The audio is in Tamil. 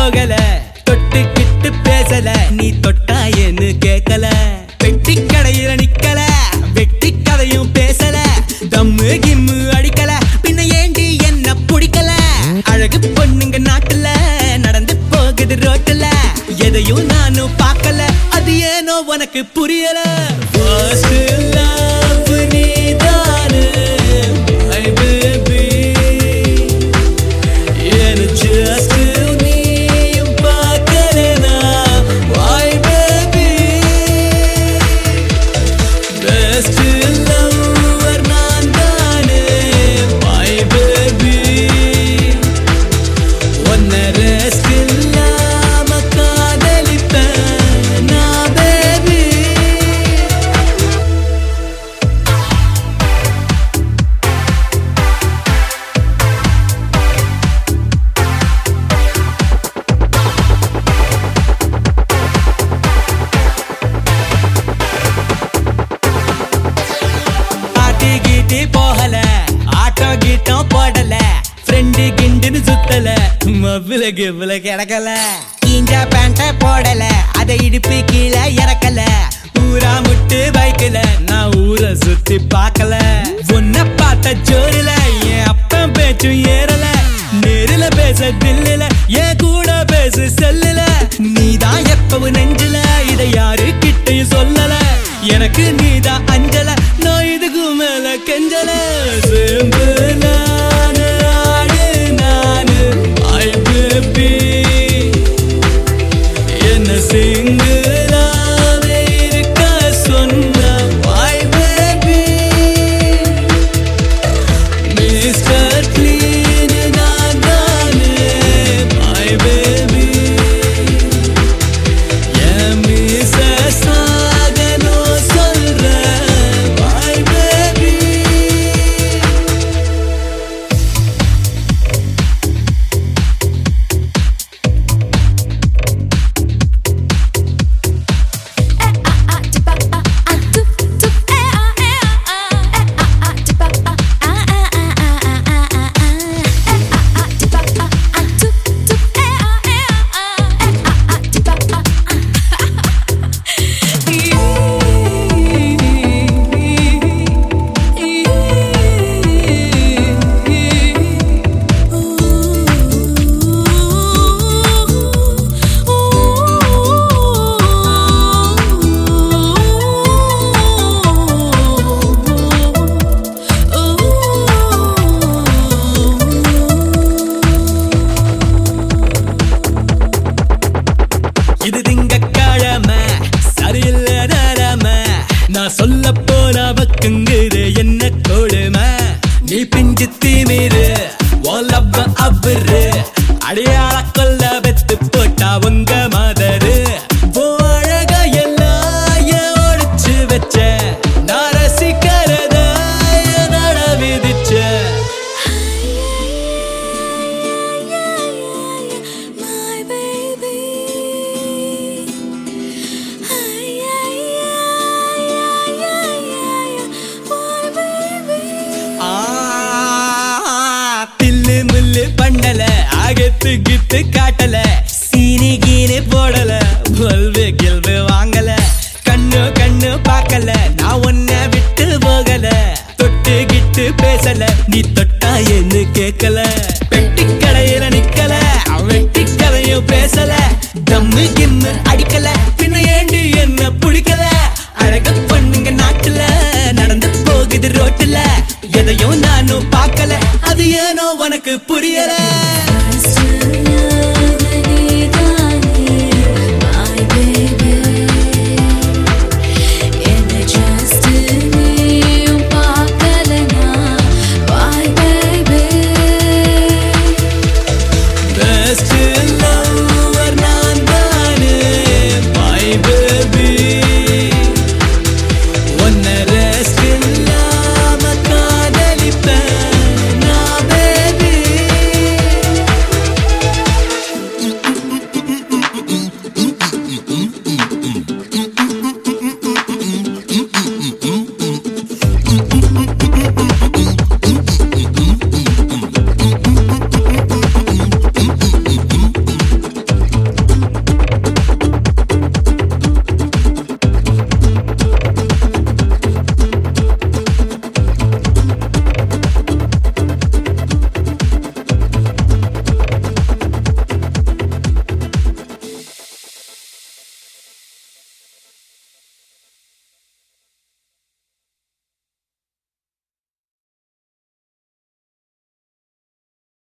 போகல தொட்டு கிட்டு பேசல நீ தொட்டா என்ன கேட்கல வெட்டி கடையில நிக்கல வெட்டி கதையும் பேசல தம்மு கிம்மு அடிக்கல பின்ன ஏண்டி என்ன பிடிக்கல அழகு பொண்ணுங்க நாட்டுல நடந்து போகுது ரோட்டுல எதையும் நானும் பார்க்கல அது ஏனோ உனக்கு புரியல First love நீதானு, my baby. என்ன just நீயும் பார்க்கலனா, why baby? Best lover நான் தானே, my baby. உன்னை rest இல்லாம காதலிப்பேன் நான் baby. பாட்டி கீட்டி போகல ஆட்டோ கீட்டம் போடல ஃப்ரெண்டு கிண்டுன்னு சுத்தல மவ்வில கிவ்வில கிடக்கல கீஞ்ச பேண்ட போடல அதை இடுப்பு கீழே இறக்கல ஊரா முட்டு பைக்கல நான் ஊரை சுத்தி பார்க்கல உன்னை பார்த்த ஜோரில என் அப்பன் பேச்சும் ஏறல நேரில பேச தில்லுல என் கூட பேசு செல்லுல நீதான் எப்பவும் நெஞ்சில இதை யாரு கிட்டையும் சொல்லல எனக்கு நீதான் அஞ்சல நான் இதுக்கு மேல கெஞ்சல சேம்பு நானு ஆடு நானு ஐ பேபி என்ன சிங்கிளாவே இருக்க சொன்ன ஐ பேபி மிஸ்டர் க்ளீன் நான் தானே ஐ பேபி என் மிஸ்ஸஸ் ஆகணும் சொல்றேன் ஐ பேபி இது திங்கக்கிழமை சரியில்லை நிலைமை நான் சொல்ல போன பக்குங்குது என்ன கொடுமை நீ பிஞ்சு தீமிரு ஓலப்ப அவரு அடையாள கொல்ல வெத்து போட்டா உங்க மதரு உன் அழக எல்லாம் ஏன் ஒளிச்சு வச்ச நான் ரசிக்கிறத ஏன் நட விதிச்ச My baby. My baby. ஆ, தில்லு முல்லு பண்ணல அகத்து கித்து காட்டல சீனி கீனி போடல பல்பு கில்பு வாங்கல கண்ணு கண்ணு பார்க்கல நான் உன்னை விட்டு போகல தொட்டு கிட்டு பேசல நீ தொட்டா என்ன கேட்கல பெட்டி கடையில நிக்கல வெட்டி கதையும் பேசல தம்மு கிம்மு அடிக்கல பின்ன ஏண்டி என்ன பிடிக்கல அழக பொண்ணுங்க நாட்டுல நடந்து போகுது ரோட்டுல எதையும் நானும் பார்க்கல அது ஏனோ உனக்கு புரியல